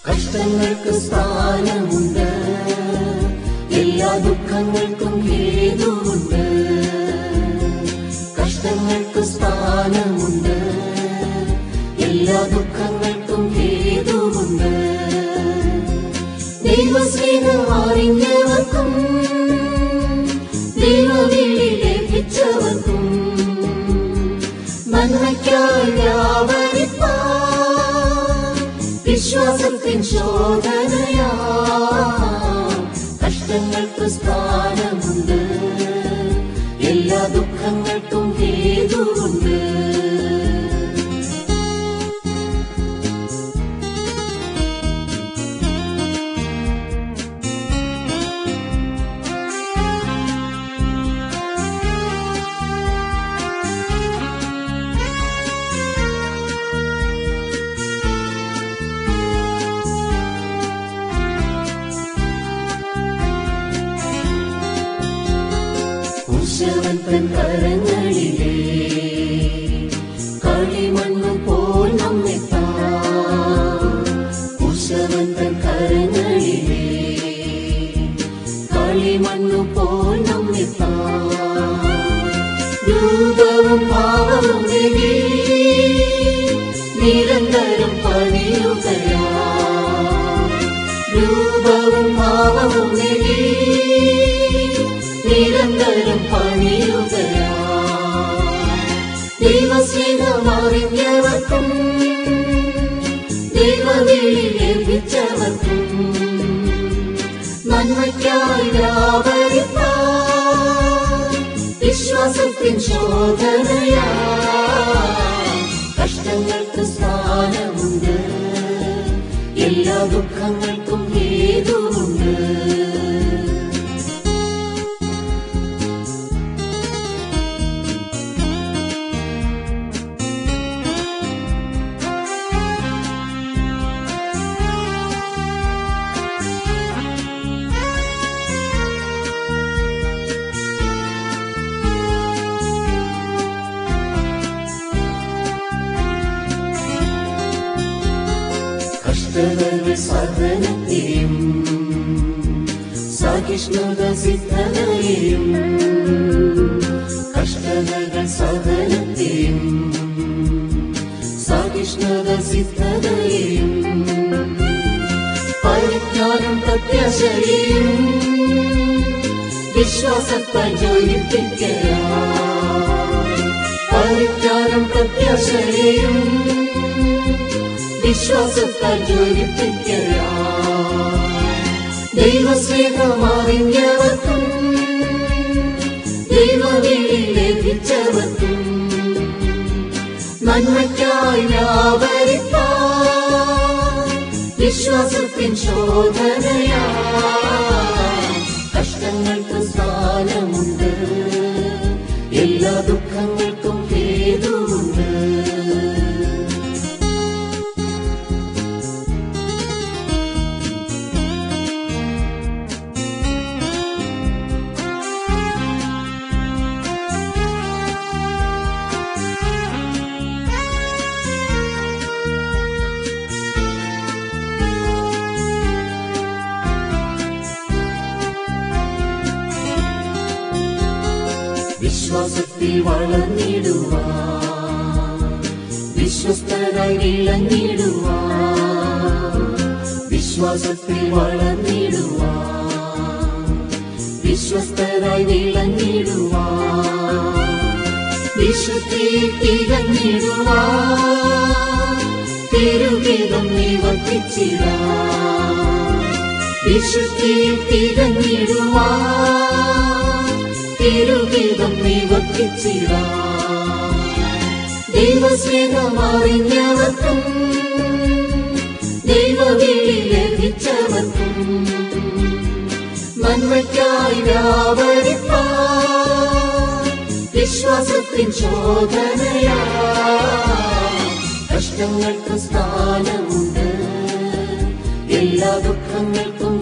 കഷ്ടങ്ങൾക്ക് സ്ഥാനമുണ്ട് എല്ലാ ദുഃഖങ്ങൾക്കും ഹേതുവുണ്ട് കഷ്ടങ്ങൾക്ക് സ്ഥാനമുണ്ട് എല്ലാ ദുഃഖങ്ങൾക്കും ഹേതുവുണ്ട് ദൈവസ്നേഹം അറിഞ്ഞവർക്കും ദൈവവിളി ലഭിച്ചവർക്കും നന്മയ്ക്കായി വ്യാപരിപ്പാൻ വിശ്വാസത്തിൻ ശോധനയാ കഷ്ടങ്ങൾക്ക് സ്ഥാനമുണ്ട് എല്ലാ ദുഃഖങ്ങൾക്കും ഹേതുവുണ്ട് കുശവൻ തൻ കരങ്ങളിലെ കളിമണ്ണു പോൽ നമ്മെ കുശവൻ തൻ കരങ്ങളിലെ കളിമണ്ണു പോൽ നമ്മെ രൂപവും ഭാവവും എഴുതി നിരന്തരം പണിയുകയാ രൂപവും ഭാവവും എഴുതി നിരന്തരം പണിയുകയാ ദൈവസ്നേഹം അറിഞ്ഞവർക്കും ദൈവവിളി ലഭിച്ചവർക്കും നന്മയ്ക്കായി വ്യാപരിപ്പാൻ വിശ്വാസത്തിൻ ശോധനയാ കഷ്ടങ്ങൾക്ക് സ്ഥാനമുണ്ട് എല്ലാ ദുഃഖങ്ങൾക്കും ഹേതുവുണ്ട് കഷ്ടതകൾ സഹനത്തെയും സഹിഷ്ണുത സിദ്ധതയെയും കഷ്ടതകൾ സഹനത്തെയും സഹിഷ്ണുത സിദ്ധതയെയും പരിജ്ഞാനം പ്രത്യാശയും വിശ്വാസത്തെ ജ്വലിപ്പിക്കുക പരിജ്ഞാനം പ്രത്യാശയും വിശ്വാസത്താൽ ജ്വലിപ്പിക്കുക ദൈവസ്നേഹം അറിഞ്ഞവർക്കും ദൈവവിളി ലഭിച്ചവർക്കും നന്മയ്ക്കായി വ്യാപരിപ്പാൻ വിശ്വാസത്തിൻ ശോധനയാ കഷ്ടങ്ങൾക്ക് സ്ഥാനമുണ്ട് എല്ലാ ദുഃഖങ്ങൾക്കും ഹേതുവുണ്ട് വിശ്വാസത്തിൽ വളർന്നിടുവാൻ വിശ്വസ്തരായി വിളങ്ങിടുവാൻ വിശ്വാസത്തിൽ വളർന്നിടുവാൻ വിശ്വസ്തരായി വിളങ്ങിടുവാൻ വിശുദ്ധി തികഞ്ഞിടുവാൻ തിരുവിധം നിവർത്തിച്ചിടാൻ വിശുദ്ധി തികഞ്ഞിടുവാൻ തിരുവിധം നിവർത്തിച്ചിടാൻ ദൈവസ്നേഹം അറിഞ്ഞവർക്കും ദൈവവിളി ലഭിച്ചവർക്കും നന്മയ്ക്കായി വ്യാപരിപ്പാൻ വിശ്വാസത്തിൻ ശോധനയാ കഷ്ടങ്ങൾക്ക് സ്ഥാനമുണ്ട് എല്ലാ ദുഃഖങ്ങൾക്കും